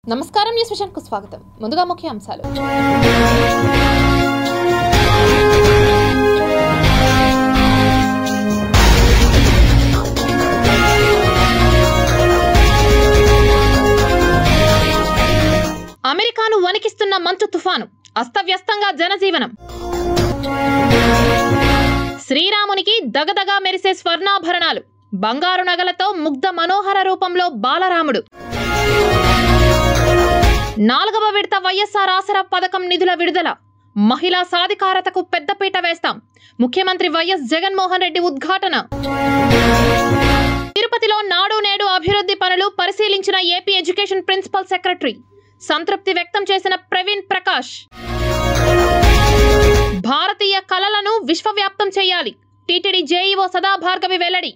నమస్కారం news vision కు స్వాగతం ముందుగా ముఖ్య అంశాలు అమెరికాను వణికిస్తున్న మంచు తుఫాను అస్తవ్యస్తంగా జనజీవనం శ్రీరామునికి దగదగా మెరిసే స్వర్ణాభరణాలు బంగారు నగలతో ముగ్ధ మనోహర రూపంలో బాలరాముడు నాలుగవ విడత వైఎస్ఆర్ ఆసరా పథకం నిధుల విడుదల మహిళా సాధికారతకు పెద్దపీట వేస్తాం ముఖ్యమంత్రి వైఎస్ జగన్మోహన్ రెడ్డి ఉద్ఘాటన తిరుపతిలో నాడు నేడు అభివృద్ధి పనులు పరిశీలించిన ఏపీ ఎడ్యుకేషన్ ప్రిన్సిపల్ సెక్రటరీ సంతృప్తి వ్యక్తం చేసిన ప్రవీణ్ ప్రకాష్ భారతీయ కళలను విశ్వవ్యాప్తం చేయాలి టీటీడీ జేఈఓ సదా భార్గవి వెల్లడి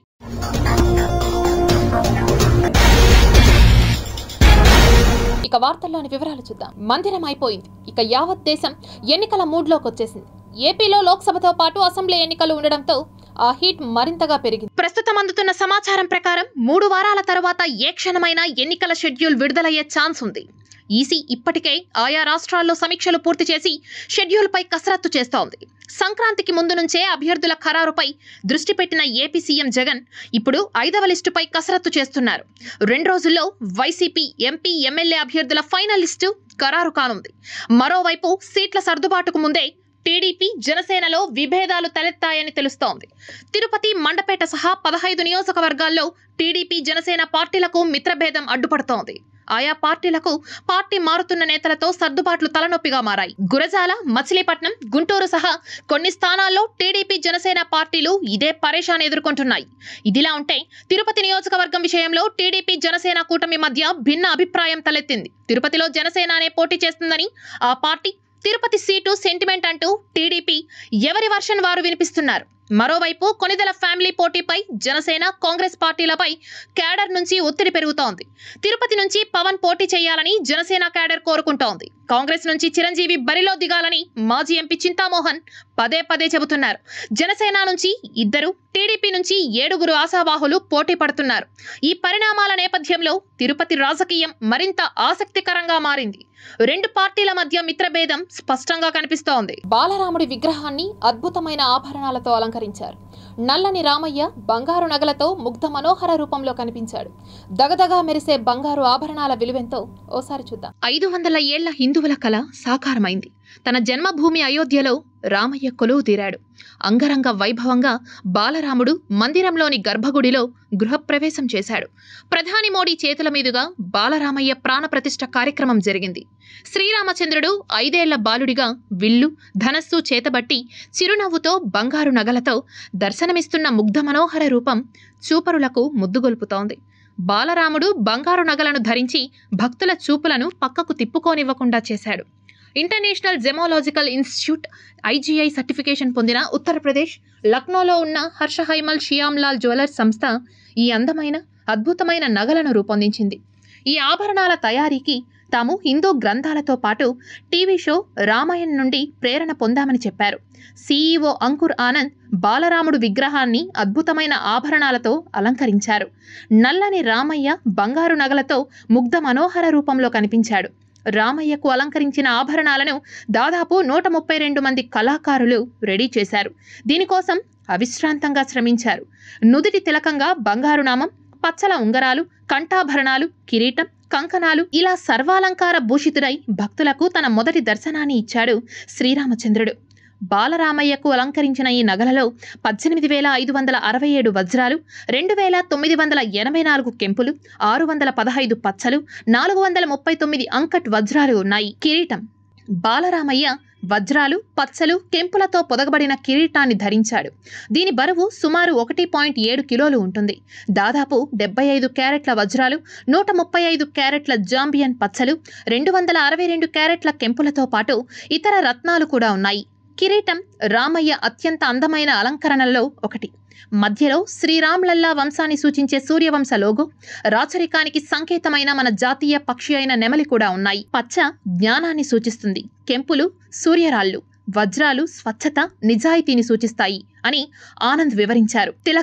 ఇక వార్తల్లోని వివరాలు చూద్దాం మందిరం అయిపోయింది ఇక యావత్ దేశం ఎన్నికల మూడ్లోకి వచ్చేసింది ఏపీలో లోక్సభతో పాటు అసెంబ్లీ ఎన్నికలు ఉండడంతో ఆ హీట్ మరింతగా పెరిగింది ప్రస్తుతం అందుతున్న సమాచారం ప్రకారం మూడు వారాల తర్వాత ఏ క్షణమైనా ఎన్నికల షెడ్యూల్ విడుదలయ్యే ఛాన్స్ ఉంది ఈసీ ఇప్పటికే ఆయా రాష్ట్రాల్లో సమీక్షలు పూర్తి చేసి షెడ్యూల్పై కసరత్తు చేస్తోంది సంక్రాంతికి ముందు నుంచే అభ్యర్థుల ఖరారుపై దృష్టి పెట్టిన ఏపీ సీఎం జగన్ ఇప్పుడు ఐదవ లిస్టుపై కసరత్తు చేస్తున్నారు రెండు రోజుల్లో వైసీపీ ఎంపీ ఎమ్మెల్యే అభ్యర్థుల ఫైనల్ లిస్టు ఖరారు కానుంది మరోవైపు సీట్ల సర్దుబాటుకు ముందే టీడీపీ జనసేనలో విభేదాలు తలెత్తాయని తెలుస్తోంది తిరుపతి మండపేట సహా పదహైదు నియోజకవర్గాల్లో టీడీపీ జనసేన పార్టీలకు మిత్రభేదం అడ్డుపడుతోంది ఆయా పార్టీలకు పార్టీ మారుతున్న నేతలతో సర్దుబాట్లు తలనొప్పిగా మారాయి గురజాల మచిలీపట్నం గుంటూరు సహా కొన్ని స్థానాల్లో టీడీపీ జనసేన పార్టీలు ఇదే పరేషాన్ ఎదుర్కొంటున్నాయి ఇదిలా ఉంటే తిరుపతి నియోజకవర్గం విషయంలో టీడీపీ జనసేన కూటమి మధ్య భిన్న అభిప్రాయం తలెత్తింది తిరుపతిలో జనసేననే పోటీ చేస్తుందని ఆ పార్టీ తిరుపతి సీటు సెంటిమెంట్ అంటూ టీడీపీ ఎవరి వర్షన్ వారు వినిపిస్తున్నారు మరోవైపు కొనిదెల ఫ్యామిలీ పోటీపై జనసేన కాంగ్రెస్ పార్టీలపై క్యాడర్ నుంచి ఒత్తిడి పెరుగుతోంది తిరుపతి నుంచి పవన్ పోటీ చేయాలని జనసేన క్యాడర్ కోరుకుంటోంది కాంగ్రెస్ నుంచి చిరంజీవి బరిలో దిగాలని మాజీ ఎంపీ చింతామోహన్ పదే పదే చెబుతున్నారు జనసేన నుంచి ఇద్దరు టీడీపీ నుంచి ఏడుగురు ఆశావాహులు పోటీ పడుతున్నారు ఈ పరిణామాల నేపథ్యంలో తిరుపతి రాజకీయం మరింత ఆసక్తికరంగా మారింది రెండు పార్టీల మధ్య మిత్రభేదం స్పష్టంగా కనిపిస్తోంది బాలరాముడి విగ్రహాన్ని అద్భుతమైన ఆభరణాలతో అలంకరించారు నల్లని రామయ్య బంగారు నగలతో ముగ్ధ మనోహర రూపంలో కనిపించాడు దగదగా మెరిసే బంగారు ఆభరణాల విలువెంతో ఓసారి చూద్దాం ఐదు వందల ఏళ్ల హిందువుల కళ సాకారమైంది తన జన్మభూమి అయోధ్యలో రామయ్య కొలువు తీరాడు అంగరంగ వైభవంగా బాలరాముడు మందిరంలోని గర్భగుడిలో గృహప్రవేశం చేశాడు ప్రధాని మోడీ చేతుల మీదుగా బాలరామయ్య ప్రాణప్రతిష్ఠ కార్యక్రమం జరిగింది శ్రీరామచంద్రుడు ఐదేళ్ల బాలుడిగా విల్లు ధనస్సు చేతబట్టి చిరునవ్వుతో బంగారు నగలతో దర్శనమిస్తున్న ముగ్ధ మనోహర రూపం చూపరులకు ముద్దుగొల్పుతోంది బాలరాముడు బంగారు నగలను ధరించి భక్తుల చూపులను పక్కకు తిప్పుకోనివ్వకుండా చేశాడు international gemological institute IGI certification పొందిన ఉత్తరప్రదేశ్ లక్నోలో ఉన్న హర్ష హైమల్ షియామ్లాల్ జ్యువెలర్స్ సంస్థ ఈ అందమైన అద్భుతమైన నగలను రూపొందించింది ఈ ఆభరణాల తయారీకి తాము హిందూ గ్రంథాలతో పాటు టీవీ షో రామాయణ్ నుండి ప్రేరణ పొందామని చెప్పారు సీఈఓ అంకుర్ ఆనంద్ బాలరాముడు విగ్రహాన్ని అద్భుతమైన ఆభరణాలతో అలంకరించారు నల్లని రామయ్య బంగారు నగలతో ముగ్ధ మనోహర రూపంలో కనిపించాడు రామయ్యకు అలంకరించిన ఆభరణాలను దాదాపు నూట ముప్పై రెండు మంది కళాకారులు రెడీ చేశారు దీనికోసం అవిశ్రాంతంగా శ్రమించారు నుదిటి తిలకంగా బంగారు నామం పచ్చల ఉంగరాలు కంఠాభరణాలు కిరీటం కంకణాలు ఇలా సర్వాలంకార భూషితుడై భక్తులకు తన మొదటి దర్శనాన్ని ఇచ్చాడు శ్రీరామచంద్రుడు బాలరామయ్యకు అలంకరించిన ఈ నగలలో పద్దెనిమిది వేల ఐదు వందల అరవై ఏడు వజ్రాలు రెండు వేల తొమ్మిది వందల ఎనభై నాలుగు కెంపులు ఆరు వందల పదహైదు పచ్చలు నాలుగు వందల ముప్పై తొమ్మిది అంకట్ వజ్రాలు ఉన్నాయి కిరీటం బాలరామయ్య వజ్రాలు పచ్చలు కెంపులతో పొదగబడిన కిరీటాన్ని ధరించాడు దీని బరువు సుమారు ఒకటి పాయింట్ ఏడు కిలోలు ఉంటుంది దాదాపు డెబ్బై ఐదు క్యారెట్ల వజ్రాలు నూట ముప్పై ఐదు క్యారెట్ల జాంబియన్ పచ్చలు రెండు వందల అరవై రెండు క్యారెట్ల కెంపులతో పాటు ఇతర రత్నాలు కూడా ఉన్నాయి కిరీటం రామయ్య అత్యంత అందమైన అలంకరణలలో ఒకటి మధ్యలో శ్రీరామ్లల్లా వంశాన్ని సూచించే సూర్యవంశ లోగో రాచరికానికి సంకేతమైన మన జాతీయ పక్షి అయిన నెమలి కూడా ఉన్నాయి పచ్చ జ్ఞానాన్ని సూచిస్తుంది కెంపులు సూర్యరాళ్ళు వజ్రాలు స్వచ్ఛత నిజాయితీని సూచిస్తాయి అని ఆనంద్ వివరించారు తిలకం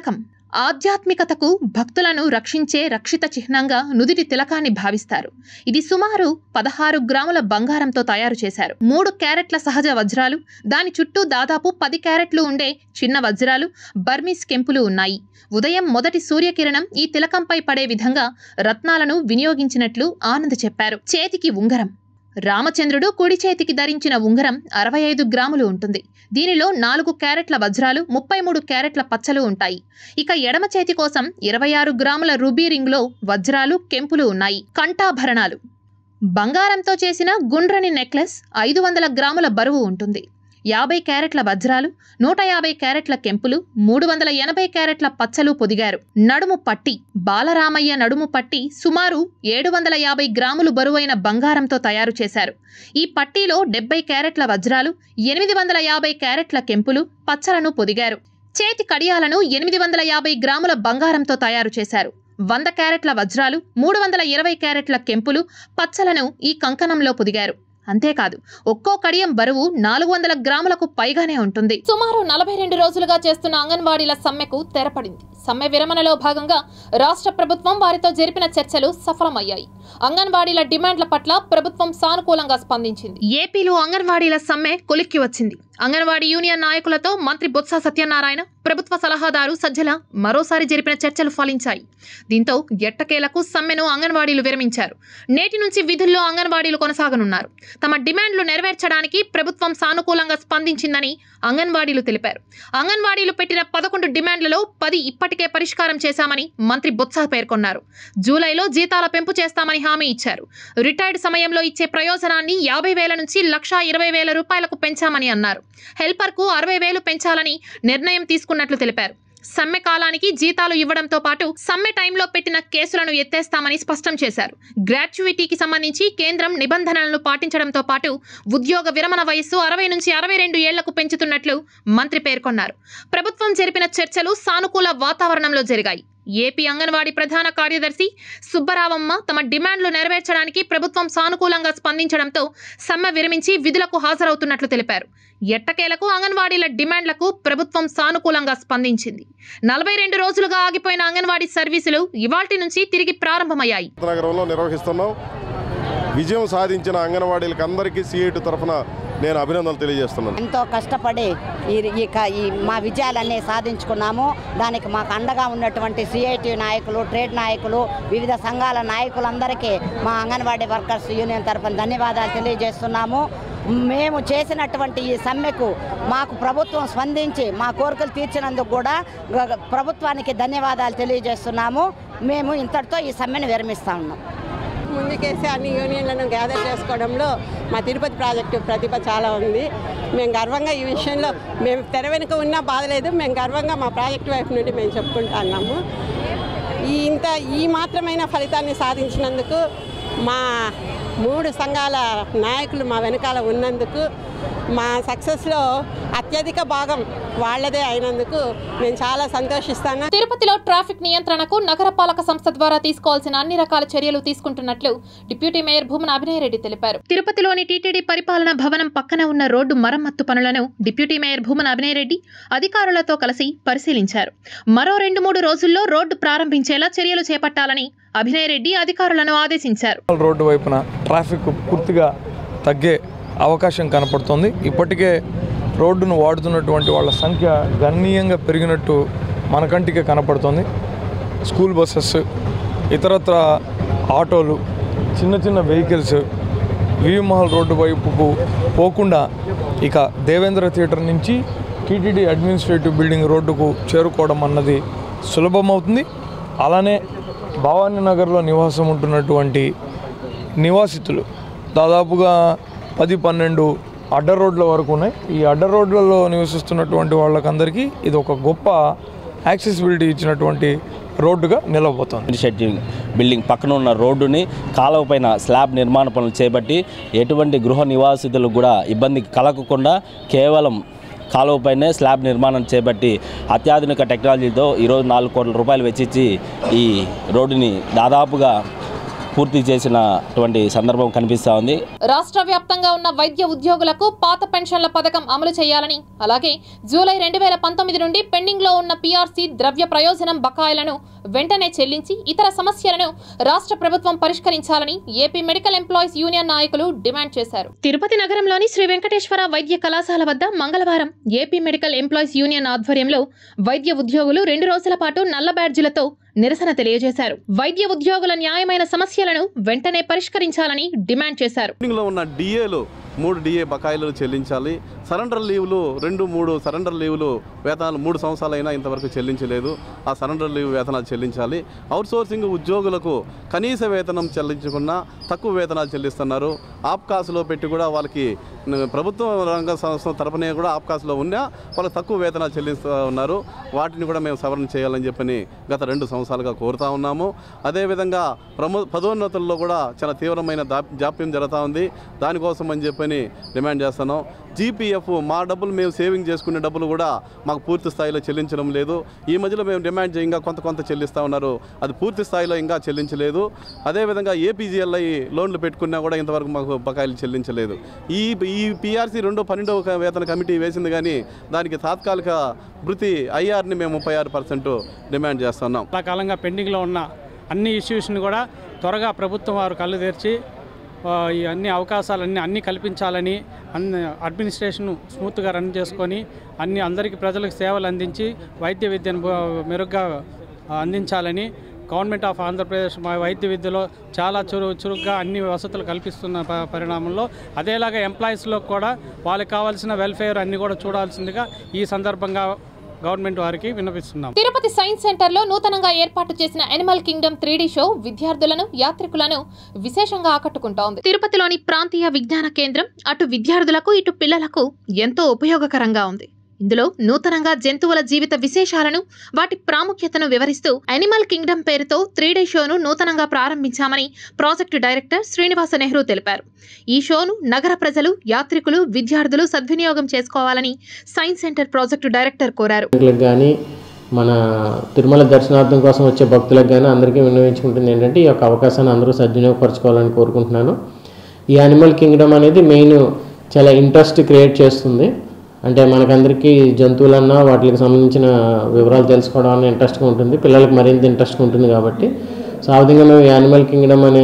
ఆధ్యాత్మికతకు భక్తులను రక్షించే రక్షిత చిహ్నంగా నుదిటి తిలకాన్ని భావిస్తారు ఇది సుమారు పదహారు గ్రాముల బంగారంతో తయారు చేశారు మూడు క్యారెట్ల సహజ వజ్రాలు దాని చుట్టూ దాదాపు పది క్యారెట్లు ఉండే చిన్న వజ్రాలు బర్మీస్ కెంపులు ఉన్నాయి ఉదయం మొదటి సూర్యకిరణం ఈ తిలకంపై పడే విధంగా రత్నాలను వినియోగించినట్లు ఆనంద్ చెప్పారు చేతికి ఉంగరం రామచంద్రుడు కుడి చేతికి ధరించిన ఉంగరం అరవై ఐదు గ్రాములు ఉంటుంది దీనిలో నాలుగు క్యారెట్ల వజ్రాలు ముప్పై మూడు క్యారెట్ల పచ్చలు ఉంటాయి ఇక ఎడమ చేతి కోసం ఇరవై ఆరు గ్రాముల రూబీ రింగ్లో వజ్రాలు కెంపులు ఉన్నాయి కంఠాభరణాలు బంగారంతో చేసిన గుండ్రని నెక్లెస్ ఐదు వందల గ్రాముల బరువు ఉంటుంది యాభై క్యారెట్ల వజ్రాలు నూట యాభై క్యారెట్ల కెంపులు మూడు వందల ఎనభై క్యారెట్ల పచ్చలు పొదిగారు నడుము పట్టి బాలరామయ్య నడుము పట్టి సుమారు ఏడు వందల యాభై గ్రాములు బరువైన బంగారంతో తయారు చేశారు ఈ పట్టీలో డెబ్బై క్యారెట్ల వజ్రాలు ఎనిమిది వందల యాభై క్యారెట్ల కెంపులు పచ్చలను పొదిగారు చేతి కడియాలను ఎనిమిది వందల యాభై గ్రాముల బంగారంతో తయారు చేశారు వంద క్యారెట్ల వజ్రాలు మూడు వందల ఇరవై క్యారెట్ల కెంపులు పచ్చలను ఈ కంకణంలో పొదిగారు అంతేకాదు ఒక్కో కడియం బరువు నాలుగు వందల గ్రాములకు పైగానే ఉంటుంది సుమారు నలభై రెండు రోజులుగా చేస్తున్న అంగన్వాడీల సమ్మెకు తెరపడింది సమ్మె విరమణలో భాగంగా రాష్ట్ర ప్రభుత్వం వారితో జరిపిన చర్చలు సఫలమయ్యాయి అంగన్వాడీల డిమాండ్ల పట్ల ప్రభుత్వం సానుకూలంగా స్పందించింది ఏపీలో అంగన్వాడీల సమ్మె కొలిక్కి వచ్చింది అంగన్వాడీ యూనియన్ నాయకులతో మంత్రి బొత్స సత్యనారాయణ ప్రభుత్వ సలహాదారు సజ్జల మరోసారి జరిపిన చర్చలు ఫలించాయి దీంతో ఎట్టకేలకు సమ్మెను అంగన్వాడీలు విరమించారు నేటి నుంచి విధుల్లో అంగన్వాడీలు కొనసాగనున్నారు తమ డిమాండ్లు నెరవేర్చడానికి ప్రభుత్వం సానుకూలంగా స్పందించిందని అంగన్వాడీలు తెలిపారు అంగన్వాడీలు పెట్టిన పదకొండు డిమాండ్లలో పది ఇప్పటికే పరిష్కారం చేశామని మంత్రి బొత్స పేర్కొన్నారు జూలైలో జీతాల పెంపు చేస్తామని హామీ ఇచ్చారు రిటైర్డ్ సమయంలో ఇచ్చే ప్రయోజనాన్ని యాభై వేల నుంచి లక్షా ఇరవై వేల రూపాయలకు పెంచామని అన్నారు హెల్పర్కు అరవై వేలు పెంచాలని నిర్ణయం తీసుకున్నట్లు తెలిపారు సమ్మె కాలానికి జీతాలు ఇవ్వడంతో పాటు సమ్మె టైంలో పెట్టిన కేసులను ఎత్తేస్తామని స్పష్టం చేశారు గ్రాట్యుయిటీకి సంబంధించి కేంద్రం నిబంధనలను పాటించడంతో పాటు ఉద్యోగ విరమణ వయస్సు అరవై నుంచి అరవై రెండు ఏళ్లకు పెంచుతున్నట్లు మంత్రి పేర్కొన్నారు ప్రభుత్వం జరిపిన చర్చలు సానుకూల వాతావరణంలో జరిగాయి ఏపీ అంగన్వాడీ ప్రధాన కార్యదర్శి సుబ్బరావమ్మ తమ డిమాండ్లు నెరవేర్చడానికి ప్రభుత్వం సానుకూలంగా స్పందించడంతో సమ్మె విరమించి విధులకు హాజరవుతున్నట్లు తెలిపారు ఎట్టకేలకు అంగన్వాడీల డిమాండ్లకు ప్రభుత్వం సానుకూలంగా స్పందించింది నలభై రెండు రోజులుగా ఆగిపోయిన అంగన్వాడీ సర్వీసులు ఇవాల్టి నుంచి తిరిగి ప్రారంభమయ్యాయి నగరంలో నిర్వహిస్తున్నాం విజయం సాధించిన అంగన్వాడీలకు అందరికీ సిఐటి తరఫున నేను అభినందనలు తెలియజేస్తున్నాను ఎంతో కష్టపడి ఈ ఈ క- ఈ మా విజయాలన్నీ సాధించుకున్నాము దానికి మాకు అండగా ఉన్నటువంటి సిఐటి నాయకులు ట్రేడ్ నాయకులు వివిధ సంఘాల నాయకులందరికీ మా అంగన్వాడీ వర్కర్స్ యూనియన్ తరఫున ధన్యవాదాలు తెలియజేస్తున్నాము మేము చేసినటువంటి ఈ సమ్మెకు మాకు ప్రభుత్వం స్పందించి మా కోరికలు తీర్చినందుకు కూడా గ- గ- ప్రభుత్వానికి ధన్యవాదాలు తెలియజేస్తున్నాము మేము ఇంతటితో ఈ సమ్మెను విరమిస్తా ఉన్నాం ముందుకేసి అన్ని యూనియన్లను గ్యాదర్ చేసుకోవడంలో మా తిరుపతి ప్రాజెక్టు ప్రతిభ చాలా ఉంది మేము గర్వంగా ఈ విషయంలో మేము తెర వెనుక ఉన్నా బాధలేదు మేము గర్వంగా మా ప్రాజెక్టు వైపు నుండి మేము చెప్పుకుంటున్నాము ఈ ఇంత ఈ మాత్రమైన ఫలితాన్ని సాధించినందుకు మా మూడు సంఘాల నాయకులు మా వెనకాల ఉన్నందుకు మా సక్సెస్లో అత్యధిక భాగం వాళ్ళదే అయినందుకు నేను చాలా సంతోషిస్తాను తిరుపతిలో ట్రాఫిక్ నియంత్రణకు నగరపాలక సంస్థ ద్వారా తీసుకోవాల్సిన అన్ని రకాల చర్యలు తీసుకుంటున్నట్లు డిప్యూటీ మేయర్ భూమన అభినయ్ రెడ్డి తెలిపారు తిరుపతిలోని టీటీడీ పరిపాలన భవనం పక్కన ఉన్న రోడ్డు మరమ్మత్తు పనులను డిప్యూటీ మేయర్ భూమన అభినయ్ రెడ్డి అధికారులతో కలిసి పరిశీలించారు మరో రెండు మూడు రోజుల్లో రోడ్డు ప్రారంభించేలా చర్యలు చేపట్టాలని అభినయ్ రెడ్డి అధికారులను ఆదేశించారు రోడ్డు వైపున ట్రాఫిక్ పూర్తిగా తగ్గే అవకాశం కనపడుతుంది ఇప్పటికే రోడ్డును వాడుతున్నటువంటి వాళ్ళ సంఖ్య గణనీయంగా పెరిగినట్టు మన కంటికే కనపడుతుంది స్కూల్ బస్సెస్ ఇతరత్ర ఆటోలు చిన్న చిన్న వెహికల్స్ వివిమహల్ రోడ్డు వైపుకు పోకుండా ఇక దేవేంద్ర థియేటర్ నుంచి టీటీడీ అడ్మినిస్ట్రేటివ్ బిల్డింగ్ రోడ్డుకు చేరుకోవడం అన్నది సులభమవుతుంది అలానే భవానీ నగర్లో నివాసం ఉంటున్నటువంటి నివాసితులు దాదాపుగా పది పన్నెండు అడ్డ రోడ్ల వరకు ఉన్నాయి ఈ అడ్డ రోడ్లలో నివసిస్తున్నటువంటి వాళ్ళకందరికీ ఇది ఒక గొప్ప యాక్సెసిబిలిటీ ఇచ్చినటువంటి రోడ్డుగా నిలవబోతోంది ఇనిషియేటివ్ బిల్డింగ్ పక్కన ఉన్న రోడ్డుని కాలువ పైన స్లాబ్ నిర్మాణ పనులు చేపట్టి ఎటువంటి గృహ నివాసితులకు కూడా ఇబ్బంది కలగకుండా కేవలం కాలువ పైనే స్లాబ్ నిర్మాణం చేపట్టి అత్యాధునిక టెక్నాలజీతో ఈరోజు నాలుగు కోట్ల రూపాయలు వెచ్చించి ఈ రోడ్డుని దాదాపుగా పూర్తి చేసినటువంటి సందర్భం కనిపిస్తూ ఉంది రాష్ట్ర వ్యాప్తంగా ఉన్న వైద్య ఉద్యోగులకు పాత పెన్షన్ల పథకం అమలు చేయాలని అలాగే జూలై రెండు వేల పంతొమ్మిది నుండి పెండింగ్ లో ఉన్న పీఆర్సీ ద్రవ్య ప్రయోజనం బకాయిలను వెంటనే చెల్లించి ఇతర సమస్యలను రాష్ట్ర ప్రభుత్వం పరిష్కరించాలని ఏపీ మెడికల్ ఎంప్లాయీస్ యూనియన్ నాయకులు డిమాండ్ చేశారు తిరుపతి నగరంలోని శ్రీ వెంకటేశ్వర వైద్య కళాశాల వద్ద మంగళవారం ఏపీ మెడికల్ ఎంప్లాయీస్ యూనియన్ ఆధ్వర్యంలో వైద్య ఉద్యోగులు రెండు రోజుల పాటు నల్ల బ్యాడ్జీలతో నిరసన తెలియజేశారు వైద్య ఉద్యోగుల న్యాయమైన సమస్యలను వెంటనే పరిష్కరించాలని డిమాండ్ చేశారు లో ఉన్న డిఏలు మూడు డిఏ బకాయిలు చెల్లించాలి సరెండర్ లీవ్లు రెండు మూడు సరెండర్ లీవ్లు వేతనాలు మూడు సంవత్సరాలైనా ఇంతవరకు చెల్లించలేదు ఆ సరెండర్ లీవ్ వేతనాలు చెల్లించాలి అవుట్సోర్సింగ్ ఉద్యోగులకు కనీస వేతనం చెల్లించకుండా తక్కువ వేతనాలు చెల్లిస్తున్నారు ఆప్కాస్లో పెట్టి కూడా వాళ్ళకి న- ప్రభుత్వ రంగ సంస్థ తరపునే కూడా ఆప్కాస్లో ఉన్నా వాళ్ళకి తక్కువ వేతనాలు చెల్లిస్తూ ఉన్నారు వాటిని కూడా మేము సవరణ చేయాలని చెప్పని గత రెండు సంవత్సరాలుగా కోరుతా ఉన్నాము అదేవిధంగా ప్రమో పదోన్నతుల్లో కూడా చాలా తీవ్రమైన దా జాప్యం జరుగుతూ ఉంది దానికోసం అని చెప్పని డిమాండ్ చేస్తున్నాం జీపీఎఫ్ మా డబ్బులు మేము సేవింగ్ చేసుకునే డబ్బులు కూడా మాకు పూర్తి స్థాయిలో చెల్లించడం లేదు ఈ మధ్యలో మేము డిమాండ్ చేయంగా కొంత కొంత చెల్లిస్తూ ఉన్నారు అది పూర్తి స్థాయిలో ఇంకా చెల్లించలేదు అదేవిధంగా ఏపీజీఎల్ఐ లోన్లు పెట్టుకున్నా కూడా ఇంతవరకు మాకు బకాయిలు చెల్లించలేదు ఈ ఈ పీఆర్సీ రెండో పన్నెండవ వేతన కమిటీ వేసింది కానీ దానికి తాత్కాలిక భృతి ఐఆర్ని మేము ముప్పై ఆరు పర్సెంట్ డిమాండ్ చేస్తున్నాం చాలా కాలంగా పెండింగ్లో ఉన్న అన్ని ఇష్యూస్ని కూడా త్వరగా ప్రభుత్వం వారు కళ్ళు తెరిచి ఆ, ఈ అన్ని అవకాశాలన్నీ అన్నీ కల్పించాలని అన్ని అడ్మినిస్ట్రేషన్ స్మూత్గా రన్ చేసుకొని అన్ని అందరికీ ప్రజలకు సేవలు అందించి వైద్య విద్యను బ- మెరుగ్గా ఆ, అందించాలని గవర్నమెంట్ ఆఫ్ ఆంధ్రప్రదేశ్ మా వైద్య విద్యలో చాలా చురు చురుగ్గా అన్ని వసతులు కల్పిస్తున్న ప- పరిణామంలో అదేలాగా ఎంప్లాయీస్లో కూడా వాళ్ళకి కావాల్సిన వెల్ఫేర్ అన్నీ కూడా చూడాల్సిందిగా ఈ సందర్భంగా గవర్నమెంట్ వారికి విన్నపిస్తున్నాం తిరుపతి సైన్స్ సెంటర్ లో నూతనంగా ఏర్పాటు చేసిన ఎనిమల్ కింగ్డమ్ త్రీ షో విద్యార్థులను యాత్రికులను విశేషంగా ఆకట్టుకుంటోంది తిరుపతిలోని ప్రాంతీయ విజ్ఞాన కేంద్రం అటు విద్యార్థులకు ఇటు పిల్లలకు ఎంతో ఉపయోగకరంగా ఉంది ఇందులో నూతనంగా జంతువుల జీవిత విశేషాలను వాటి ప్రాముఖ్యతను వివరిస్తూ అనిమల్ కింగ్డమ్ పేరుతో త్రీ డే షోను నూతనంగా ప్రారంభించామని ప్రాజెక్టు డైరెక్టర్ శ్రీనివాస నెహ్రూ తెలిపారు ఈ షోను నగర ప్రజలు యాత్రికులు విద్యార్థులు సద్వినియోగం చేసుకోవాలని సైన్స్ సెంటర్ ప్రాజెక్టు డైరెక్టర్ కోరారు భక్తులకు కానీ మన తిరుమల దర్శనార్థం కోసం వచ్చే భక్తులకు కానీ అందరికీ విన్నవించుకుంటుంది ఏంటంటే ఈ యొక్క అవకాశాన్ని అందరూ సద్వినియోగపరచుకోవాలని కోరుకుంటున్నాను ఈ యానిమల్ కింగ్డమ్ అనేది మెయిన్ చాలా ఇంట్రెస్ట్ క్రియేట్ చేస్తుంది అంటే మనకందరికీ జంతువులన్నా వాటికి సంబంధించిన వివరాలు తెలుసుకోవడం అన్న ఇంట్రెస్ట్గా ఉంటుంది పిల్లలకు మరింత ఇంట్రెస్ట్గా ఉంటుంది కాబట్టి సో ఆ విధంగా మేము యానిమల్ కింగ్డమ్ అనే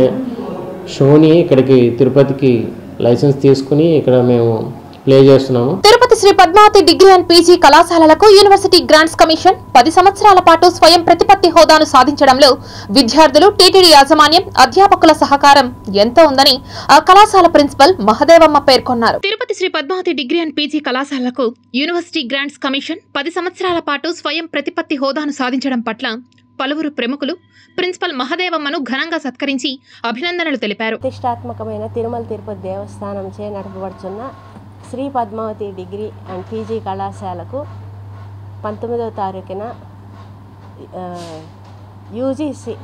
షోని ఇక్కడికి తిరుపతికి లైసెన్స్ తీసుకుని ఇక్కడ మేము ప్లే చేస్తున్నాము Tirupati Sri Padmavathi degree and PG కళాశాలలకు యూనివర్సిటీ గ్రాంట్స్ కమిషన్ పది సంవత్సరాల పాటు స్వయం ప్రతిపత్తి హోదాను సాధించడంలో విద్యార్థులు టీటీడీ యాజమాన్యం అధ్యాపకుల సహకారం ఎంతో ఉందని ఆ కళాశాల ప్రిన్సిపల్ మహదేవమ్మ పేర్కొన్నారు Tirupati Sri Padmavathi degree and PG కళాశాలలకు యూనివర్సిటీ గ్రాంట్స్ కమిషన్ పది సంవత్సరాల పాటు స్వయం ప్రతిపత్తి హోదాను సాధించడం పట్ల పలువురు ప్రముఖులు ప్రిన్సిపల్ మహదేవమ్మను ఘనంగా సత్కరించి అభినందనలు తెలిపారు ప్రతిష్టాత్మకమైన తిరుమల తిరుపతి దేవస్థానంచే నడపబడుతున్న Sri Padmavathi degree and PG కళాశాలకు పంతొమ్మిదవ తారీఖున యూజీసీ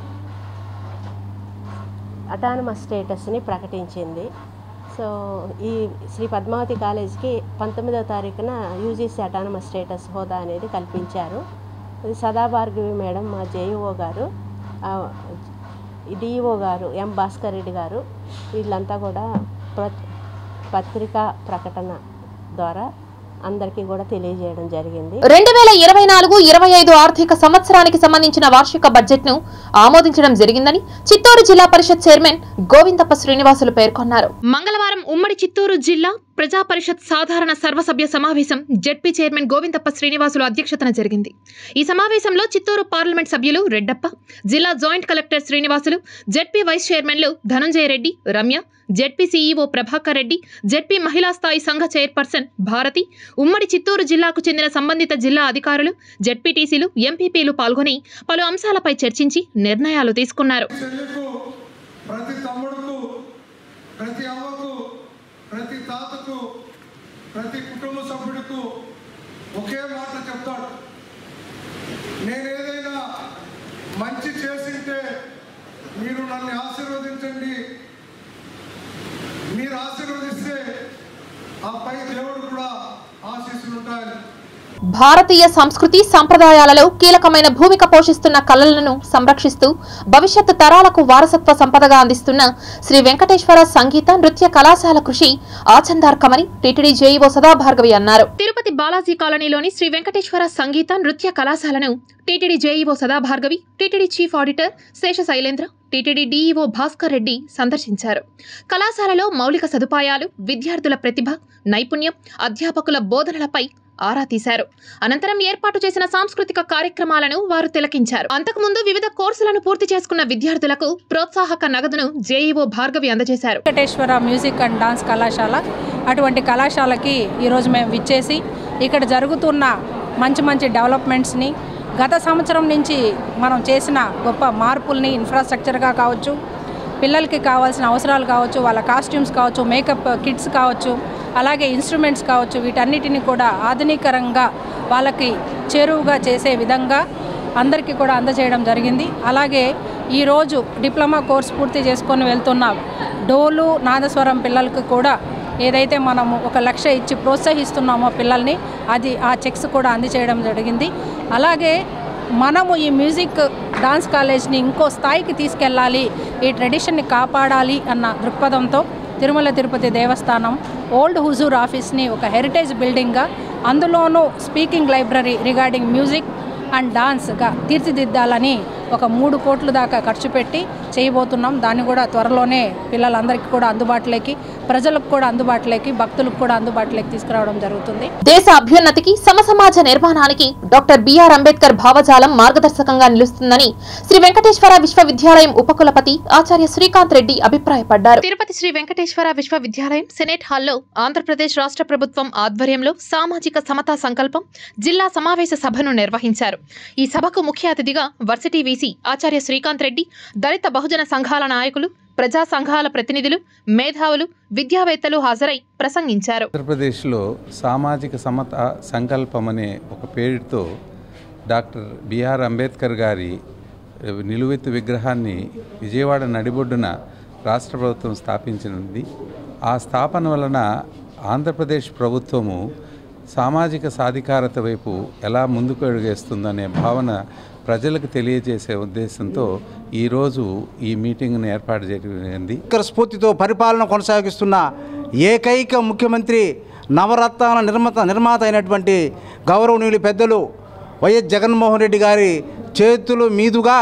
అటానమస్ స్టేటస్ని ప్రకటించింది సో ఈ శ్రీ పద్మావతి కాలేజ్కి పంతొమ్మిదవ తారీఖున యూజీసీ అటానమస్ స్టేటస్ హోదా అనేది కల్పించారు ఇది సదాభార్గవి మేడం మా జేఈఓ గారు డిఈఓ గారు ఎం భాస్కర్ రెడ్డి గారు వీళ్ళంతా కూడా ప్ర పత్రికా ప్రకటన ద్వారా అందరికీ కూడా తెలియజేయడం జరిగింది రెండు వేల ఇరవై నాలుగు ఇరవై ఐదు ఆర్థిక సంవత్సరానికి సంబంధించిన వార్షిక బడ్జెట్ ను ఆమోదించడం జరిగిందని చిత్తూరు జిల్లా పరిషత్ చైర్మన్ గోవిందప్ప శ్రీనివాసులు పేర్కొన్నారు మంగళవారం ఉమ్మడి చిత్తూరు జిల్లా ప్రజా పరిషత్ సాధారణ సర్వసభ్య సమావేశం జెడ్పీ చైర్మన్ గోవిందప్ప శ్రీనివాసులు అధ్యక్షతన జరిగింది ఈ సమావేశంలో చిత్తూరు పార్లమెంట్ సభ్యులు రెడ్డప్ప జిల్లా joint collector Srinivasulu ZP vice చైర్మన్లు Dhananjaya Reddy Ramya ZP CEO Prabhakar Reddy ZP మహిళా స్థాయి సంఘ చైర్పర్సన్ భారతి ఉమ్మడి చిత్తూరు జిల్లాకు చెందిన సంబంధిత జిల్లా అధికారులు జెడ్పీటీసీలు ఎంపీపీలు పాల్గొని పలు అంశాలపై చర్చించి నిర్ణయాలు తీసుకున్నారు చెల్లికు ప్రతి తమ్ముడుకు ప్రతి అవ్వకు ప్రతి తాతకు ప్రతి కుటుంబ సభ్యుడికు ఒకే మాట చెప్తాడు నేను ఏదైనా మంచి చేసింటే మీరు నన్ను ఆశీర్వదించండి మీరు ఆశీర్వదిస్తే ఆ పై దేవుడు కూడా ఆశీస్సులు ఉంటాయని భారతీయ సంస్కృతి సంప్రదాయాలలో కీలకమైన భూమిక పోషిస్తున్న కళలను సంరక్షిస్తూ భవిష్యత్తు తరాలకు వారసత్వ సంపదగా అందిస్తున్న శ్రీ వెంకటేశ్వర సంగీత నృత్య కళాశాల కృషి ఆచందార్కమని టీటీడీ జేఈఓ సదాభార్గవి అన్నారు తిరుపతి బాలాజీ కాలనీలోని శ్రీ వెంకటేశ్వర సంగీత నృత్య కళాశాలను TTD JEO Sadabhargavi TTD chief auditor Sesha Sailendra TTD DEO Bhaskar Reddy సందర్శించారు కళాశాలలో మౌలిక సదుపాయాలు విద్యార్థుల ప్రతిభ నైపుణ్యం అధ్యాపకుల బోధనలపై ఆరా తీశారు అనంతరం ఏర్పాటు చేసిన సాంస్కృతిక కార్యక్రమాలను వారు తిలకించారు అంతకుముందు వివిధ కోర్సులను పూర్తి చేసుకున్న విద్యార్థులకు ప్రోత్సాహక నగదును జేఈఓ భార్గవి అందజేశారు వెంకటేశ్వర మ్యూజిక్ అండ్ డాన్స్ కళాశాల అటువంటి కళాశాలకి ఈరోజు మేము విచ్చేసి ఇక్కడ జరుగుతున్న మంచి మంచి డెవలప్మెంట్స్ని గత సంవత్సరం నుంచి మనం చేసిన గొప్ప మార్పుల్ని ఇన్ఫ్రాస్ట్రక్చర్గా కావచ్చు పిల్లలకి కావాల్సిన అవసరాలు కావచ్చు వాళ్ళ కాస్ట్యూమ్స్ కావచ్చు మేకప్ కిట్స్ కావచ్చు అలాగే ఇన్స్ట్రుమెంట్స్ కావచ్చు వీటన్నిటిని కూడా ఆధునీకరంగా వాళ్ళకి చేరువుగా చేసే విధంగా అందరికీ కూడా అందజేయడం జరిగింది అలాగే ఈరోజు డిప్లొమా కోర్స్ పూర్తి చేసుకొని వెళ్తున్న డోలు నాదస్వరం పిల్లలకు కూడా ఏదైతే మనము ఒక లక్ష ఇచ్చి ప్రోత్సహిస్తున్నామో పిల్లల్ని అది ఆ చెక్స్ కూడా అందజేయడం జరిగింది అలాగే మనము ఈ మ్యూజిక్ డాన్స్ కాలేజ్ని ఇంకో స్థాయికి తీసుకెళ్ళాలి ఈ ట్రెడిషన్ని కాపాడాలి అన్న దృక్పథంతో తిరుమల తిరుపతి దేవస్థానం ఓల్డ్ హుజూర్ ఆఫీస్ని ఒక హెరిటేజ్ బిల్డింగ్గా అందులోనూ speaking library regarding music and డాన్స్గా తీర్చిదిద్దాలని ఒక మూడు కోట్ల దాకా ఖర్చు పెట్టి చేయబోతున్నాం దాన్ని కూడా త్వరలోనే పిల్లలందరికీ కూడా అందుబాటులోకి ప్రజలకు కూడా అందుబాటులోకి భక్తులకు కూడా అందుబాటులోకి తీసుకురావడం జరుగుతుంది దేశ అభ్యున్నతికి సమసమాజ నిర్మాణానికి డాక్టర్ బిఆర్ అంబేద్కర్ భావజాలం మార్గదర్శకంగా నిలుస్తుందని శ్రీ వెంకటేశ్వర విశ్వవిద్యాలయం ఉపకులపతి ఆచార్య శ్రీకాంత్ రెడ్డి అభిప్రాయపడ్డారు తిరుపతి శ్రీ వెంకటేశ్వర విశ్వవిద్యాలయం సెనేట్ హాల్లో ఆంధ్రప్రదేశ్ రాష్ట్ర ప్రభుత్వం ఆధ్వర్యంలో సామాజిక సమతా సంకల్పం జిల్లా సమావేశ సభను నిర్వహించారు ఈ సభకు ముఖ్య అతిథిగా వర్సిటీ వీసీ ఆచార్య శ్రీకాంత్ రెడ్డి దళిత బహుజన సంఘాల నాయకులు ప్రజా సంఘాల ప్రతినిధులు మేధావులు విద్యావేత్తలు హాజరై ప్రసంగించారు ఆంధ్రప్రదేశ్లో సామాజిక సమత సంకల్పం అనే ఒక పేరుతో డాక్టర్ బిఆర్ అంబేద్కర్ గారి నిలువెత్తు విగ్రహాన్ని విజయవాడ నడిబొడ్డున రాష్ట్ర ప్రభుత్వం స్థాపించినది ఆ స్థాపన వలన ఆంధ్రప్రదేశ్ ప్రభుత్వము సామాజిక సాధికారత వైపు ఎలా ముందుకు అడుగేస్తుందనే భావన ప్రజలకు తెలియజేసే ఉద్దేశంతో ఈరోజు ఈ మీటింగ్ను ఏర్పాటు జరిగింది అంబేద్కర్ స్ఫూర్తితో పరిపాలన కొనసాగిస్తున్న ఏకైక ముఖ్యమంత్రి నవరత్నాల నిర్మత నిర్మాత అయినటువంటి గౌరవనీయులు పెద్దలు వైఎస్ జగన్మోహన్ రెడ్డి గారి చేతుల మీదుగా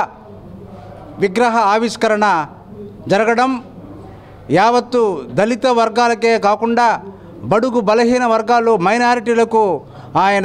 విగ్రహ ఆవిష్కరణ జరగడం యావత్తు దళిత వర్గాలకే కాకుండా బడుగు బలహీన వర్గాలు మైనారిటీలకు ఆయన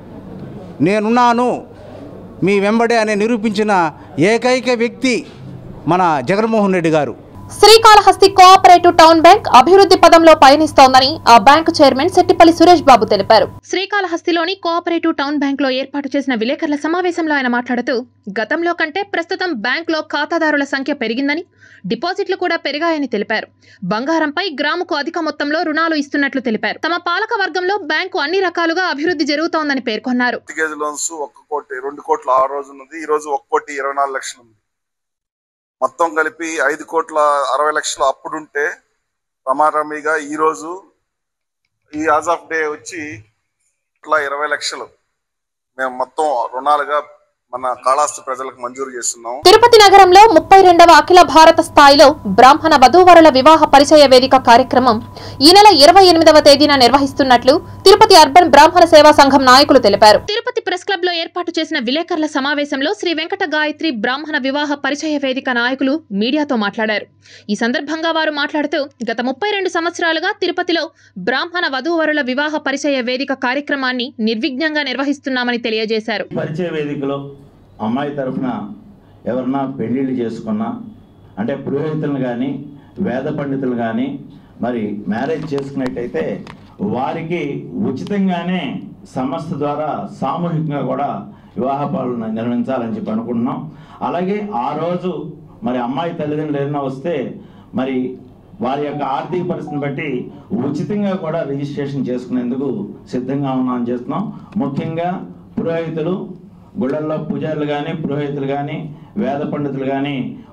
నేనున్నాను మీ వెంబడే అని నిరూపించిన ఏకైక వ్యక్తి మన జగన్మోహన్ రెడ్డి గారు శ్రీకాళహస్తి కోఆపరేటివ్ టౌన్ బ్యాంక్ అభివృద్ధి పదంలో పయనిస్తోందని ఆ బ్యాంకు చైర్మన్ సెట్టిపల్లి సురేష్ బాబు తెలిపారు శ్రీకాళహస్తిలోని కోఆపరేటివ్ టౌన్ బ్యాంక్ లో ఏర్పాటు చేసిన విలేకరుల సమావేశంలో ఆయన మాట్లాడుతూ గతంలో కంటే ప్రస్తుతం బ్యాంకులో ఖాతాదారుల సంఖ్య పెరిగిందని డిపాజిట్లు కూడా పెరిగాయని తెలిపారు బంగారంపై గ్రాముకు అధిక మొత్తంలో రుణాలు ఇస్తున్నట్లు తెలిపారు తమ పాలక వర్గంలో బ్యాంకు అన్ని రకాలుగా అభివృద్ధి జరుగుతోందని పేర్కొన్నారు మార్టిగేజ్ లోన్స్ ఒక్క కోటి రెండు కోట్ల ఆ రోజు ఉన్నది ఈ రోజు ఒక కోటి ఇరవై నాలుగు లక్షలు ఉంది మొత్తం కలిపి ఐదు కోట్ల అరవై లక్షలు అప్పుడుంటే రమారమిగా ఈ రోజు ఈ యాజ్ ఆఫ్ డే వచ్చి ఇట్లా ఇరవై లక్షలు మేము మొత్తం రుణాలుగా మన కాళాస్తి ప్రజలకు మంజూరు చేస్తున్నాం తిరుపతి నగరంలో ముప్పై రెండవ అఖిల భారత స్థాయిలో బ్రాహ్మణ వధూవరుల వివాహ పరిచయ వేదిక కార్యక్రమం ఈ నెల ఇరవై ఎనిమిదవ తేదీన నిర్వహిస్తున్నట్లు తిరుపతి అర్బన్ బ్రాహ్మణ సేవా సంఘం నాయకులు తెలిపారు తిరుపతి ప్రెస్ క్లబ్ లో ఏర్పాటు చేసిన విలేకరుల సమావేశంలో శ్రీ వెంకట గాయత్రి బ్రాహ్మణ వివాహ పరిచయ వేదిక నాయకులు మీడియాతో మాట్లాడారు ఈ సందర్భంగా వారు మాట్లాడుతూ గత ముప్పై రెండు సంవత్సరాలుగా తిరుపతిలో బ్రాహ్మణ వధూవరుల వివాహ పరిచయ వేదిక కార్యక్రమాన్ని నిర్విఘ్నంగా నిర్వహిస్తున్నామని తెలియజేశారు పరిచయ వేదికలో అమ్మాయి తరఫున ఎవరన్నా పెళ్ళిళ్ళు చేసుకున్నా అంటే పురోహితులను కానీ వేద పండితులు కానీ మరి మ్యారేజ్ చేసుకున్నట్టయితే వారికి ఉచితంగానే సంస్థ ద్వారా సామూహికంగా కూడా వివాహ పాలన నిర్వహించాలని చెప్పి అనుకుంటున్నాం అలాగే ఆ రోజు మరి అమ్మాయి తల్లిదండ్రులు ఏదైనా వస్తే మరి వారి యొక్క ఆర్థిక పరిస్థితిని బట్టి ఉచితంగా కూడా రిజిస్ట్రేషన్ చేసుకునేందుకు సిద్ధంగా ఉన్నామని చేస్తున్నాం ముఖ్యంగా పురోహితులు గుళ్ళల్లో పూజారులు కానీ పురోహితులు కానీ వేద పండితులు కానీ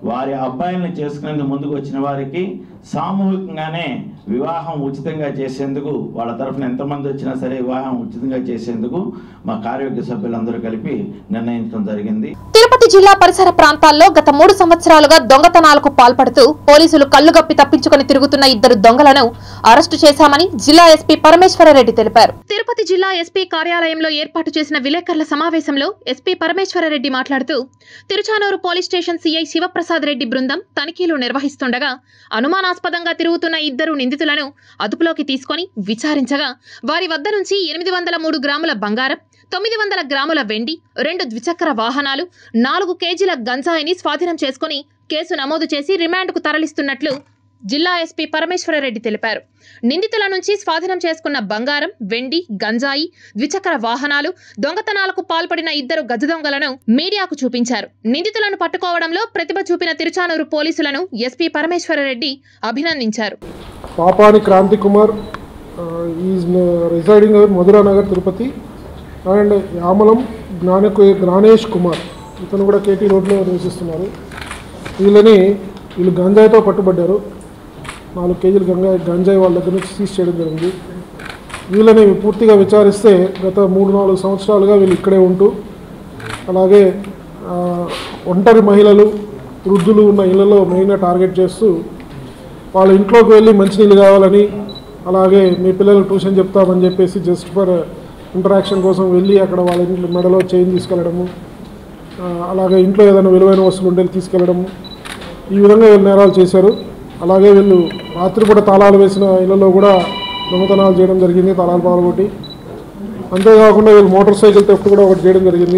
వారి అబ్బాయిలను చేసుకునేందుకు ముందుకు వచ్చిన వారికి సామూహికంగానే వివాహం ఉచితంగా చేసేందుకు వాళ్ళ తరఫున ఎంతమంది వచ్చినా సరే వివాహం ఉచితంగా చేసేందుకు మా కార్యవర్గ సభ్యులందరూ కలిపి నిర్ణయించడం జరిగింది తిరుపతి జిల్లా పరిసర ప్రాంతాల్లో గత మూడు సంవత్సరాలుగా దొంగతనాలకు పాల్పడుతూ పోలీసులు కళ్లుగప్పి తప్పించుకుని తిరుగుతున్న ఇద్దరు దొంగలను అరెస్టు చేశామని జిల్లా ఎస్పీ పరమేశ్వరరెడ్డి తెలిపారు తిరుపతి జిల్లా ఎస్పీ కార్యాలయంలో ఏర్పాటు చేసిన విలేకరుల సమావేశంలో ఎస్పీ పరమేశ్వరరెడ్డి మాట్లాడుతూ Tiruchanur police station CI Sivaprasad Reddy బృందం తనిఖీలు నిర్వహిస్తుండగా అనుమానాస్పదంగా తిరుగుతున్న ఇద్దరు నిందితులను అదుపులోకి తీసుకొని విచారించగా వారి వద్ద నుంచి ఎనిమిది వందల మూడు గ్రాముల బంగారం తొమ్మిది వందల గ్రాముల వెండి రెండు ద్విచక్ర వాహనాలు నాలుగు కేజీల గంజాయిని స్వాధీనం చేసుకుని కేసు నమోదు చేసి రిమాండ్కు తరలిస్తున్నట్లు జిల్లా ఎస్పీ పరమేశ్వరరెడ్డి తెలిపారు నిందితుల నుంచి స్వాధీనం చేసుకున్న బంగారం వెండి గంజాయి ద్విచక్ర వాహనాలు దొంగతనాలకు పాల్పడిన ఇద్దరు గజ దొంగలను మీడియాకు చూపించారు నిందితులను పట్టుకోవడంలో ప్రతిభ చూపిన తిరుచానూరు పోలీసులను ఎస్పీ పరమేశ్వరరెడ్డి అభినందించారు Papani Kranthi Kumar is residing Madhura Nagar Tirupati and Yamalam జ్ఞానకు జ్ఞానేష్ కుమార్ ఇతను కూడా కేటీ రోడ్లో నివసిస్తున్నారు వీళ్ళని వీళ్ళు గంజాయితో పట్టుబడ్డారు నాలుగు కేజీలు గంజాయి గంజాయి వాళ్ళ దగ్గర నుంచి సీజ్ చేయడం జరిగింది వీళ్ళని పూర్తిగా విచారిస్తే గత మూడు నాలుగు సంవత్సరాలుగా వీళ్ళు ఇక్కడే ఉంటూ అలాగే ఆ, ఒంటరి మహిళలు వృద్ధులు ఉన్న ఇళ్లలో మెయిన్గా టార్గెట్ చేస్తూ వాళ్ళ ఇంట్లోకి వెళ్ళి మంచినీళ్ళు కావాలని అలాగే మీ పిల్లలకు ట్యూషన్ చెప్తామని చెప్పేసి జస్ట్ ఫర్ ఇంటరాక్షన్ కోసం వెళ్ళి అక్కడ వాళ్ళ ఇంట్లో మెడలో చైన్ తీసుకెళ్ళడము ఆ, అలాగే ఇంట్లో ఏదైనా విలువైన వస్తువులు ఉంటే తీసుకెళ్ళడము ఈ విధంగా వీళ్ళు నేరాలు చేశారు అలాగే వీళ్ళు రాత్రి కూడా తాళాలు వేసిన ఇళ్లలో కూడా దొంగతనాలు చేయడం జరిగింది తాళాలు పాల్గొట్టి అంతేకాకుండా వీళ్ళు మోటార్ సైకిల్ థెఫ్ట్ కూడా ఒకటి చేయడం జరిగింది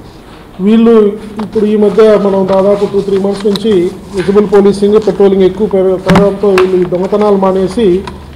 వీళ్ళు ఇప్పుడు ఈ మధ్య మనం దాదాపు టూ త్రీ మంత్స్ నుంచి విజిబుల్ పోలీసింగ్ పెట్రోలింగ్ ఎక్కువ పెరగ- పెరగడంతో వీళ్ళు ఈ దొంగతనాలు మానేసి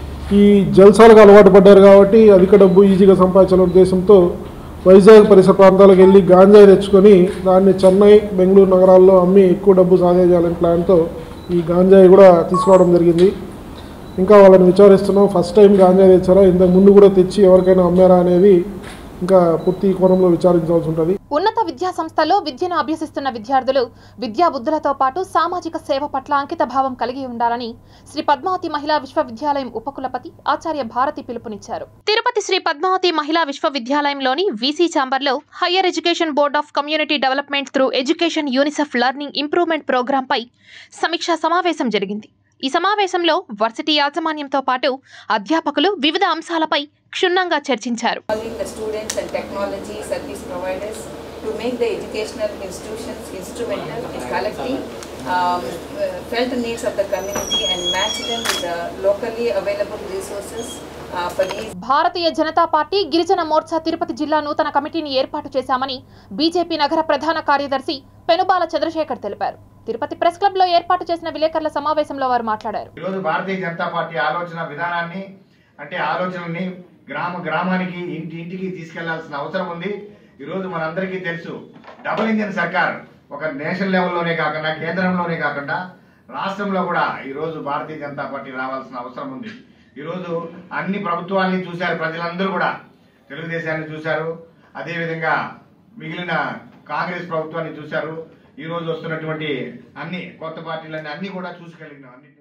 ఈ జల్సాలకు అలవాటు పడ్డారు కాబట్టి అధిక డబ్బు ఈజీగా సంపాదించాలనే ఉద్దేశంతో వైజాగ్ పరిసర ప్రాంతాలకు వెళ్ళి గాంజాయి తెచ్చుకొని దాన్ని చెన్నై బెంగళూరు నగరాల్లో అమ్మి ఎక్కువ డబ్బు సాధించాలనే ప్లాన్తో ఈ గాంజాయి కూడా తీసుకోవడం జరిగింది ఇంకా వాళ్ళని విచారిస్తున్నాం ఫస్ట్ టైం గాంజాయి తెచ్చారా ఇంతకు ముందు కూడా తెచ్చి ఎవరికైనా అమ్మారా అనేది ఇంకా పూర్తి కోణంలో విచారించాల్సి ఉంటుంది ఉన్నత విద్యా సంస్థల్లో విద్యను అభ్యసిస్తున్న విద్యార్థులు విద్యా బుద్ధులతో పాటు సామాజిక సేవ పట్ల అంకిత భావం కలిగి ఉండాలని శ్రీ పద్మావతి మహిళా విశ్వవిద్యాలయం ఉపకులపతి ఆచార్య భారతి పిలుపునిచ్చారు తిరుపతి శ్రీ పద్మావతి మహిళా విశ్వవిద్యాలయంలోని వీసీ ఛాంబర్లో higher education board of community development through education UNICEF learning improvement ప్రోగ్రాంపై సమీక్షా సమావేశం జరిగింది ఈ సమావేశంలో వర్సిటీ యాజమాన్యంతో పాటు అధ్యాపకులు వివిధ అంశాలపై క్షుణ్ణంగా చర్చించారు involving the students and technology service providers to make the educational institutions instrumental in collecting um, uh, felt needs of the community and match them with the locally available resources uh, for these Bharatiya Janata Party Girijana Morcha Tirupati జిల్లా నూతన కమిటీని ఏర్పాటు చేశామని BJP నగర ప్రధాన కార్యదర్శి పెనుబాల చంద్రశేఖర్ తెలిపారు Tirupati press club లో ఏర్పాటు చేసిన విలేకరుల సమావేశంలో వారు మాట్లాడారు ఈరోజు భారతీయ జనతా పార్టీ ఆలోచన విధానాన్ని అంటే ఆలోచనని గ్రామ గ్రామానికి ఇంటి ఇంటికి తీసుకెళ్లాల్సిన అవసరం ఉంది ఈరోజు మనందరికీ తెలుసు డబుల్ ఇంజిన్ సర్కార్ ఒక నేషనల్ లెవెల్లోనే కాకుండా కేంద్రంలోనే కాకుండా రాష్ట్రంలో కూడా ఈరోజు భారతీయ జనతా పార్టీ రావాల్సిన అవసరం ఉంది ఈరోజు అన్ని ప్రభుత్వాల్ని చూశారు ప్రజలందరూ కూడా తెలుగుదేశాన్ని చూశారు అదేవిధంగా మిగిలిన కాంగ్రెస్ ప్రభుత్వాన్ని చూశారు ఈ రోజు వస్తున్నటువంటి అన్ని కొత్త పార్టీలన్నీ అన్ని కూడా చూసుకెళ్ళినాం అన్ని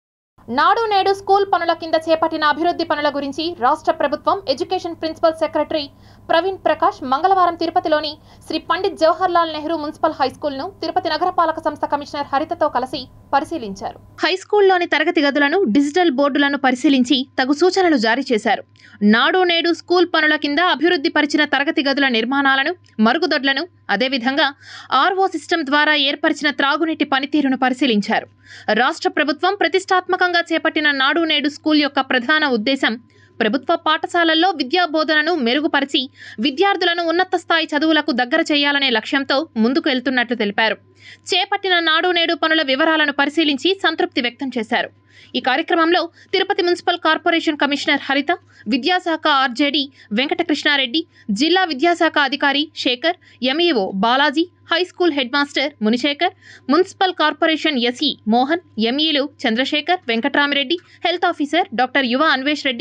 నాడు నేడు స్కూల్ పనుల కింద చేపట్టిన అభివృద్ధి పనుల గురించి రాష్ట్ర ప్రభుత్వం education principal secretary Praveen Prakash మంగళవారం తిరుపతిలోని శ్రీ పండిత్ జవహర్ లాల్ నెహ్రూ మున్సిపల్ హై స్కూల్ను తిరుపతి నగరపాలక సంస్థ కమిషనర్ హరితతో కలిసి పరిశీలించారు హై స్కూల్లోని తరగతి గదులను డిజిటల్ బోర్డులను పరిశీలించి తగు సూచనలు జారీ చేశారు నాడు నేడు స్కూల్ పనుల కింద అభివృద్ధి పరిచిన తరగతి గదుల నిర్మాణాలను మరుగుదొడ్లను అదేవిధంగా ఆర్ఓ సిస్టమ్ ద్వారా ఏర్పరిచిన త్రాగునీటి పనితీరును పరిశీలించారు రాష్ట్ర ప్రభుత్వం ప్రతిష్టాత్మకంగా చేపట్టిన నాడు నేడు స్కూల్ యొక్క ప్రధాన ఉద్దేశం ప్రభుత్వ పాఠశాలల్లో విద్యా బోధనను మెరుగుపరిచి విద్యార్థులను ఉన్నత స్థాయి చదువులకు దగ్గర చేయాలనే లక్ష్యంతో ముందుకు వెళ్తున్నట్లు తెలిపారు చేపట్టిన నాడు నేడు పనుల వివరాలను పరిశీలించి సంతృప్తి వ్యక్తం చేశారు ఈ కార్యక్రమంలో తిరుపతి మున్సిపల్ కార్పొరేషన్ కమిషనర్ హరిత విద్యాశాఖ ఆర్జేడి వెంకటకృష్ణారెడ్డి జిల్లా విద్యాశాఖ అధికారి Sekhar MEO Balaji high school head master Munisekhar municipal corporation SE Mohan ఎంఈలు Chandrasekhar Venkatramireddy health officer doctor Yuva Anvesh Reddy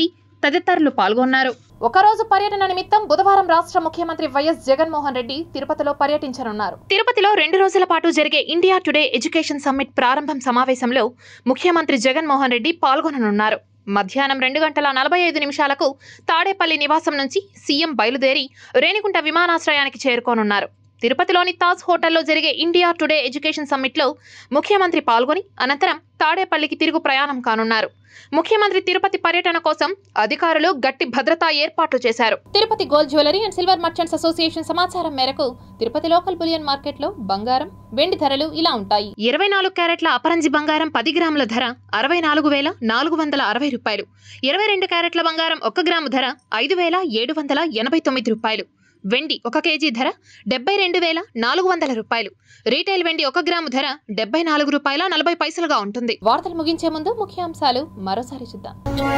తదితరులు పాల్గొన్నారు ఒకరోజు పర్యటన నిమిత్తం బుధవారం రాష్ట్ర ముఖ్యమంత్రి వైఎస్ జగన్మోహన్ రెడ్డి తిరుపతిలో పర్యటించనున్నారు తిరుపతిలో రెండు రోజుల పాటు జరిగే ఇండియా టుడే ఎడ్యుకేషన్ సమ్మిట్ ప్రారంభం సమావేశంలో ముఖ్యమంత్రి జగన్మోహన్ రెడ్డి పాల్గొననున్నారు మధ్యాహ్నం రెండు గంటల నలభై ఐదు నిమిషాలకు తాడేపల్లి నివాసం నుంచి సీఎం బయలుదేరి రేణిగుంట విమానాశ్రయానికి చేరుకోనున్నారు తిరుపతిలోని తాజ్ హోటల్లో జరిగే ఇండియా టుడే ఎడ్యుకేషన్ సమ్మిట్లో ముఖ్యమంత్రి పాల్గొని అనంతరం తాడేపల్లికి తిరుగు ప్రయాణం కానున్నారు ముఖ్యమంత్రి తిరుపతి పర్యటన కోసం అధికారులు గట్టి భద్రతా ఏర్పాట్లు చేశారు Tirupati gold jewellery and silver merchants association సమాచారం మేరకు తిరుపతి లోకల్ బులియన్ మార్కెట్లో బంగారం వెండి ధరలు ఇలా ఉంటాయి ఇరవై నాలుగు క్యారెట్ల అపరంజి బంగారం పది గ్రాముల ధర అరవై నాలుగు వేల నాలుగు వందల అరవై రూపాయలు ఇరవై రెండు క్యారెట్ల బంగారం ఒక గ్రాము ధర ఐదు వేల ఏడు వందల ఎనభై తొమ్మిది రూపాయలు వెండి ఒక కేజీ ధర డెబ్బై రెండు వేల నాలుగు వందల రూపాయలు రీటైల్ వెండి ఒక గ్రాము ధర డెబ్బై నాలుగు రూపాయల నలభై పైసలుగా ఉంటుంది వార్తలు ముగించే ముందు ముఖ్యాంశాలు మరోసారి చూద్దాం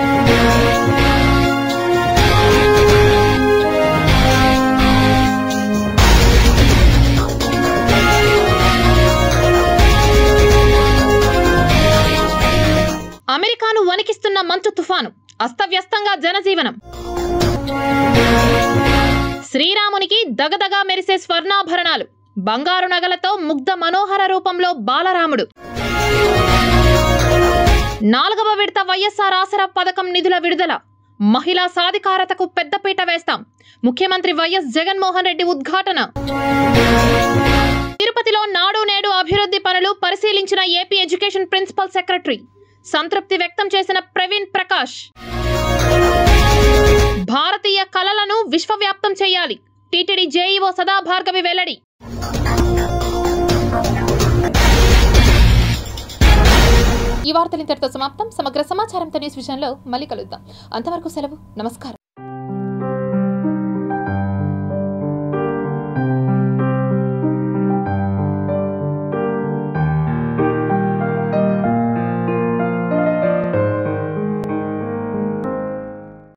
అమెరికాను వణికిస్తున్న మంచు తుఫాను అస్తవ్యస్తంగా జనజీవనం శ్రీరామునికి దగదగా మెరిసే స్వర్ణాభరణాలు బంగారు నగలతో ముగ్ధ మనోహర రూపంలో బాలరాముడు నాలుగవ విడత వైఎస్ఆర్ ఆసరా పథకం నిధుల విడుదల మహిళా సాధికారతకు పెద్దపీట వేస్తాం ముఖ్యమంత్రి వైఎస్ జగన్మోహన్ రెడ్డి ఉద్ఘాటన తిరుపతిలో నాడు నేడు అభివృద్ధి పనులు పరిశీలించిన ఏపీ ఎడ్యుకేషన్ ప్రిన్సిపల్ సెక్రటరీ సంతృప్తి వ్యక్తం చేసిన ప్రవీణ్ ప్రకాష్ భారతీయ కళలను విశ్వవ్యాప్తం చేయాలి టీటీడీ జేఈఓ సదా భార్గవి వెల్లడి ఈ వార్తలు ఇంతటితో సమాప్తం సమగ్ర సమాచారంతో న్యూస్ విషయంలో మళ్ళీ కలుద్దాం అంతవరకు సెలవు నమస్కారం